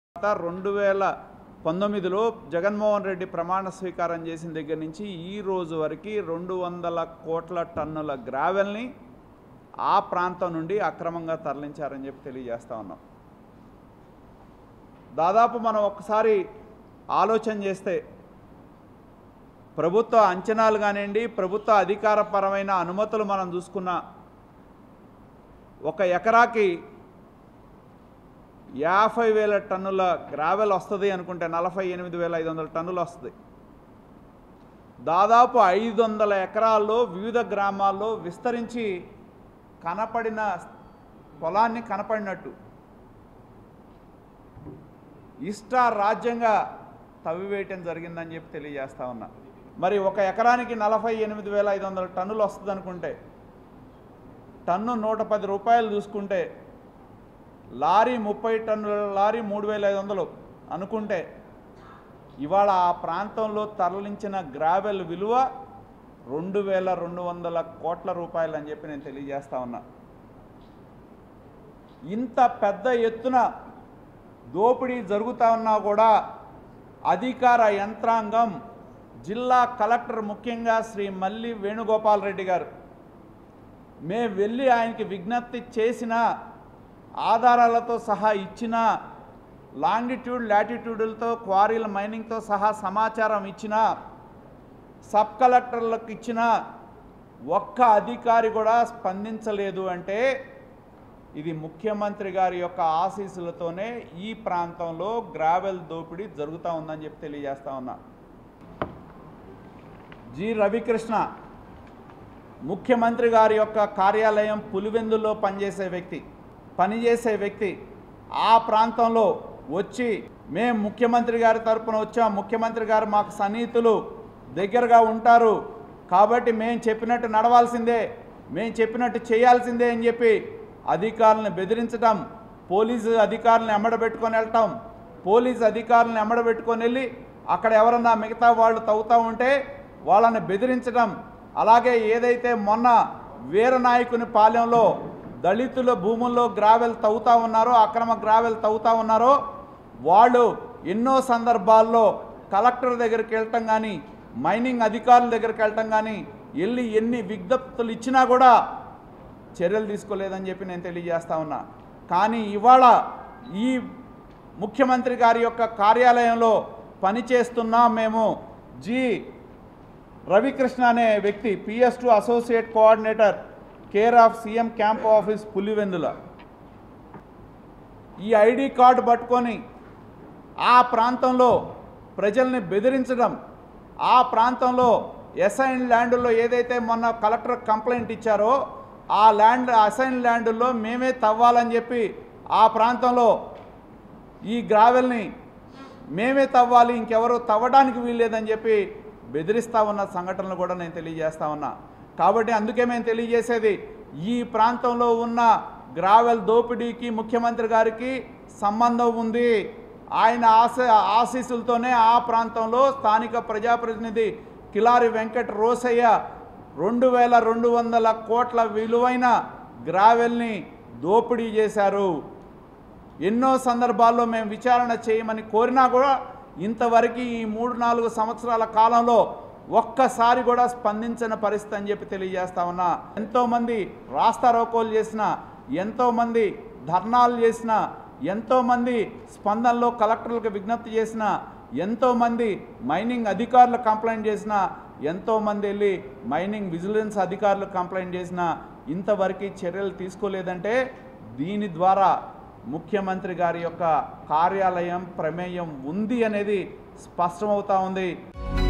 తర్వాత రెండు వేల పంతొమ్మిదిలో జగన్మోహన్ రెడ్డి ప్రమాణ స్వీకారం చేసిన దగ్గర నుంచి ఈ రోజు వరకు రెండు వందల కోట్ల టన్నుల గ్రావెల్ని ఆ ప్రాంతం నుండి అక్రమంగా తరలించారని చెప్పి తెలియజేస్తా ఉన్నాం దాదాపు మనం ఒక్కసారి ఆలోచన చేస్తే ప్రభుత్వ అంచనాలు కానివ్వండి ప్రభుత్వ అధికారపరమైన అనుమతులు మనం చూసుకున్న ఒక ఎకరాకి యాభై వేల టన్నుల గ్రావెల్ వస్తుంది అనుకుంటే నలభై ఎనిమిది వేల ఐదు వందల టన్నులు వస్తుంది దాదాపు ఐదు వందల ఎకరాల్లో వివిధ గ్రామాల్లో విస్తరించి కనపడిన పొలాన్ని కనపడినట్టు ఇష్ట రాజ్యంగా తవ్వివేయటం జరిగిందని చెప్పి తెలియజేస్తా ఉన్నా మరి ఒక ఎకరానికి నలభై ఎనిమిది వేల ఐదు వందల టన్నులు వస్తుంది అనుకుంటే టన్ను నూట పది రూపాయలు చూసుకుంటే లారీ ముప్పై టన్నుల లారీ మూడు వేల ఐదు వందలు అనుకుంటే ఇవాళ ఆ ప్రాంతంలో తరలించిన గ్రావెల్ విలువ రెండు వేల రెండు వందల కోట్ల రూపాయలు అని చెప్పి నేను తెలియజేస్తా ఉన్నా ఇంత పెద్ద ఎత్తున దోపిడీ జరుగుతూ ఉన్నా కూడా అధికార యంత్రాంగం జిల్లా కలెక్టర్ ముఖ్యంగా శ్రీ మల్లి వేణుగోపాల్ రెడ్డి గారు మేము వెళ్ళి ఆయనకి విజ్ఞప్తి చేసిన ఆధారాలతో సహా ఇచ్చిన లాంగిట్యూడ్ లాటిట్యూడ్లతో క్వారీల మైనింగ్తో సహా సమాచారం ఇచ్చిన సబ్ కలెక్టర్లకు ఇచ్చిన ఒక్క అధికారి కూడా స్పందించలేదు అంటే ఇది ముఖ్యమంత్రి గారి యొక్క ఆశీస్సులతోనే ఈ ప్రాంతంలో గ్రావెల్ దోపిడీ జరుగుతూ ఉందని చెప్పి తెలియజేస్తా ఉన్నా జి రవికృష్ణ ముఖ్యమంత్రి గారి యొక్క కార్యాలయం పులివెందుల్లో పనిచేసే వ్యక్తి పనిచేసే వ్యక్తి ఆ ప్రాంతంలో వచ్చి మేము ముఖ్యమంత్రి గారి తరపున వచ్చాం ముఖ్యమంత్రి గారు మాకు సన్నిహితులు దగ్గరగా ఉంటారు కాబట్టి మేము చెప్పినట్టు నడవాల్సిందే మేము చెప్పినట్టు చేయాల్సిందే అని చెప్పి అధికారులను బెదిరించడం పోలీసు అధికారులను ఎమ్మడబెట్టుకొని వెళ్ళటం పోలీసు అధికారులను ఎమ్మడబెట్టుకొని వెళ్ళి అక్కడ ఎవరన్నా మిగతా వాళ్ళు తవ్వుతూ ఉంటే వాళ్ళని బెదిరించడం అలాగే ఏదైతే మొన్న వీరనాయకుని పాలెంలో దళితుల భూముల్లో గ్రావెల్ తవ్వుతా ఉన్నారో అక్రమ గ్రావెల్ తవ్వుతా ఉన్నారో వాళ్ళు ఎన్నో సందర్భాల్లో కలెక్టర్ దగ్గరికి వెళ్ళటం కానీ మైనింగ్ అధికారుల దగ్గరికి వెళ్ళటం కానీ వెళ్ళి ఎన్ని విజ్ఞప్తులు ఇచ్చినా కూడా చర్యలు తీసుకోలేదని చెప్పి నేను తెలియజేస్తా ఉన్నా కానీ ఇవాళ ఈ ముఖ్యమంత్రి గారి యొక్క కార్యాలయంలో పనిచేస్తున్నా మేము జి రవికృష్ణ అనే వ్యక్తి PS to associate coordinator care of CM camp office Pulivendula ఈ ఐడి కార్డు పట్టుకొని ఆ ప్రాంతంలో ప్రజల్ని బెదిరించడం ఆ ప్రాంతంలో ఎసైన్ ల్యాండ్లో ఏదైతే మొన్న కలెక్టర్ కంప్లైంట్ ఇచ్చారో ఆ ల్యాండ్ అసైన్ ల్యాండ్లో మేమే తవ్వాలని చెప్పి ఆ ప్రాంతంలో ఈ గ్రావెల్ని మేమే తవ్వాలి ఇంకెవరు తవ్వడానికి వీల్లేదని చెప్పి బెదిరిస్తా ఉన్న సంఘటనలు కూడా నేను తెలియజేస్తా ఉన్నా కాబట్టి అందుకే మేము తెలియజేసేది ఈ ప్రాంతంలో ఉన్న గ్రావెల్ దోపిడీకి ముఖ్యమంత్రి గారికి సంబంధం ఉంది ఆయన ఆశ ఆశీస్సులతోనే ఆ ప్రాంతంలో స్థానిక ప్రజాప్రతినిధి కిలారి వెంకట రోసయ్య రెండు వేల రెండు వందల కోట్ల విలువైన గ్రావెల్ని దోపిడీ చేశారు ఎన్నో సందర్భాల్లో మేము విచారణ చేయమని కోరినా కూడా ఇంతవరకు ఈ మూడు నాలుగు సంవత్సరాల కాలంలో ఒక్కసారి కూడా స్పందించిన పరిస్థితి అని చెప్పి తెలియజేస్తా ఉన్నా ఎంతోమంది రాస్తారోకోలు చేసిన ఎంతోమంది ధర్నాలు చేసిన ఎంతోమంది స్పందనలో కలెక్టర్లకు విజ్ఞప్తి చేసిన ఎంతోమంది మైనింగ్ అధికారులు కంప్లైంట్ చేసిన ఎంతోమంది వెళ్ళి మైనింగ్ విజిలెన్స్ అధికారులు కంప్లైంట్ చేసిన ఇంతవరకు చర్యలు తీసుకోలేదంటే దీని ద్వారా ముఖ్యమంత్రి గారి యొక్క కార్యాలయం ప్రమేయం ఉంది అనేది స్పష్టమవుతా ఉంది